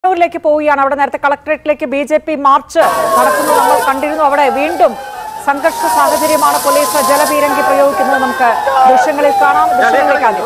കണ്ണൂരിലേക്ക് പോവുകയാണ് അവിടെ നേരത്തെ കളക്ടറേറ്റിലേക്ക് ബി ജെ പി മാർച്ച് നടക്കുന്നത് നമ്മൾ കണ്ടിരുന്നു അവിടെ വീണ്ടും സംഘർഷ സാഹചര്യമാണ് പോലീസ് ജലപീരങ്കി പ്രയോഗിക്കുന്നത് നമുക്ക് ദൃശ്യങ്ങളിൽ കാണാം ദൃശ്യങ്ങളിലേക്ക് ആദ്യം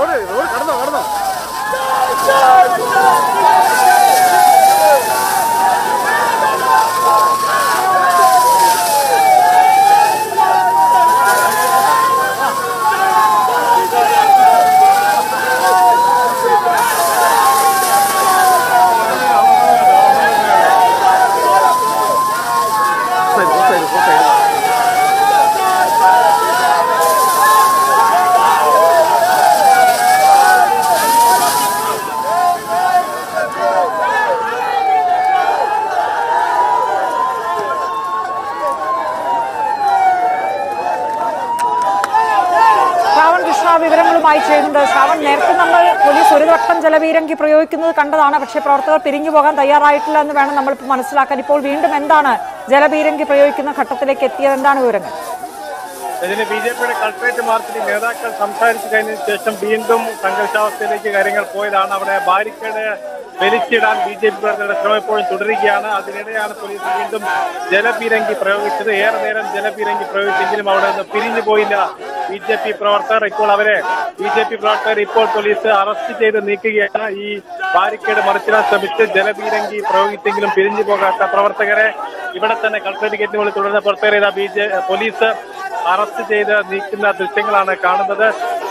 ശ്രാവൺ കൃഷ്ണ വിവരങ്ങളുമായി ചെയ്യുന്നുണ്ട് ശ്രാവൺ നേരത്തെ നമ്മൾ പോലീസ് ഒരു വട്ടം ജലപീരങ്കി പ്രയോഗിക്കുന്നത് കണ്ടതാണ് പക്ഷേ പ്രവർത്തകർ പിരിഞ്ഞു പോകാൻ തയ്യാറായിട്ടില്ല എന്ന് വേണം നമ്മൾ ഇപ്പോൾ മനസ്സിലാക്കാൻ ഇപ്പോൾ വീണ്ടും എന്താണ് ജലപീരങ്കി പ്രയോഗിക്കുന്ന ഘട്ടത്തിലേക്ക് എത്തിയത് എന്താണ് വിവരങ്ങൾ ഇതിന് ബി ജെ പിയുടെ കളക്ടറേറ്റ് മാർച്ചിൽ നേതാക്കൾ സംസാരിച്ചു കഴിഞ്ഞതിന് ശേഷം വീണ്ടും സംഘർഷാവസ്ഥയിലേക്ക് കാര്യങ്ങൾ പോയതാണ് അവിടെ ബാരിക്കേഡ് വലിച്ചിടാൻ ബി ജെ പി പ്രവർത്തകരുടെ ശ്രമം ഇപ്പോഴും തുടരുകയാണ് അതിനിടെയാണ് പോലീസ് വീണ്ടും ജലപീരങ്കി പ്രയോഗിച്ചത് ഏറെ നേരം ജലപീരങ്കി പ്രയോഗിച്ചെങ്കിലും അവിടെ നിന്ന് പിരിഞ്ഞു പോയില്ല ബി ജെ പി പ്രവർത്തകർ ഇപ്പോൾ അവരെ ബി ജെ പി പ്രവർത്തകർ ഇപ്പോൾ പോലീസ് അറസ്റ്റ് ചെയ്ത് നീക്കുകയാണ് ഈ ബാരിക്കേഡ് മറിച്ചിടാൻ ശ്രമിച്ച് ജലപീരങ്കി പ്രയോഗിച്ചെങ്കിലും പിരിഞ്ഞു പോകാത്ത പ്രവർത്തകരെ ഇവിടെ തന്നെ കളക്ടറേറ്റ് ഗേറ്റിനുള്ളിൽ തുടരുന്ന പ്രവർത്തകരെ ഇതാ ബി ജെ പോലീസ് അറസ്റ്റ് ചെയ്ത് നീക്കുന്ന ദൃശ്യങ്ങളാണ് കാണുന്നത്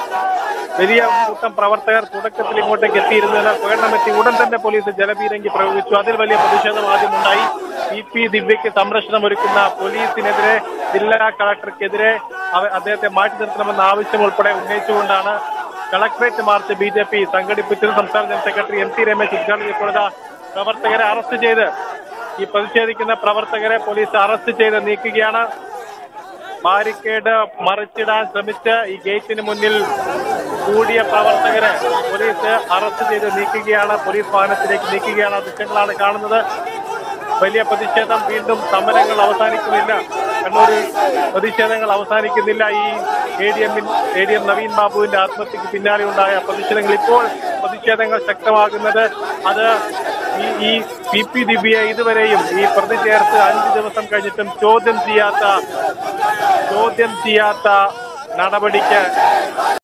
വലിയ കൂട്ടം പ്രവർത്തകർ തുടക്കത്തിൽ ഇങ്ങോട്ടേക്ക് എത്തിയിരുന്നതിന് പ്രകടനമെത്തി ഉടൻ തന്നെ പോലീസ് ജലപീരങ്കി പ്രയോഗിച്ചു അതിൽ വലിയ പ്രതിഷേധം ആദ്യമുണ്ടായി ഇ പി ദിവ്യയ്ക്ക് സംരക്ഷണം ഒരുക്കുന്ന പോലീസിനെതിരെ ജില്ലാ കളക്ടർക്കെതിരെ അവ- അദ്ദേഹത്തെ മാറ്റി നിർത്തണമെന്ന ആവശ്യം ഉൾപ്പെടെ ഉന്നയിച്ചുകൊണ്ടാണ് collectorate march B J P സംഘടിപ്പിച്ചത് സംസ്ഥാന general secretary M T Ramesh ഉദ്ഘാടനം ചെയ്യപ്പെടുന്ന പ്രവർത്തകരെ അറസ്റ്റ് ചെയ്ത് ഈ പ്രതിഷേധിക്കുന്ന പ്രവർത്തകരെ പോലീസ് അറസ്റ്റ് ചെയ്ത് നീക്കുകയാണ് ബാരിക്കേഡ് മറിച്ചിടാൻ ശ്രമിച്ച ഈ ഗേറ്റിന് മുന്നിൽ കൂടിയ പ്രവർത്തകരെ പോലീസ് അറസ്റ്റ് ചെയ്ത് നീക്കുകയാണ് പോലീസ് വാഹനത്തിലേക്ക് നീക്കുകയാണ് ആ ദൃശ്യങ്ങളാണ് കാണുന്നത് വലിയ പ്രതിഷേധം വീണ്ടും സമരങ്ങൾ അവസാനിക്കുന്നില്ല കണ്ണൂരിൽ പ്രതിഷേധങ്ങൾ അവസാനിക്കുന്നില്ല ഈ എ ഡി എമ്മിൻ എ ഡി എം നവീൻ ബാബുവിന്റെ ആത്മഹത്യക്ക് പിന്നാലെ ഉണ്ടായ പ്രതിഷേധങ്ങൾ ഇപ്പോൾ പ്രതിഷേധങ്ങൾ ശക്തമാകുന്നത് അത് ഈ ഈ പി പി ദിവ്യയെ ഇതുവരെയും ഈ പ്രതി ചേർത്ത് അഞ്ച് ദിവസം കഴിഞ്ഞിട്ടും ചോദ്യം ചെയ്യാത്ത ചോദ്യം ചെയ്യാത്ത നടപടിക്ക്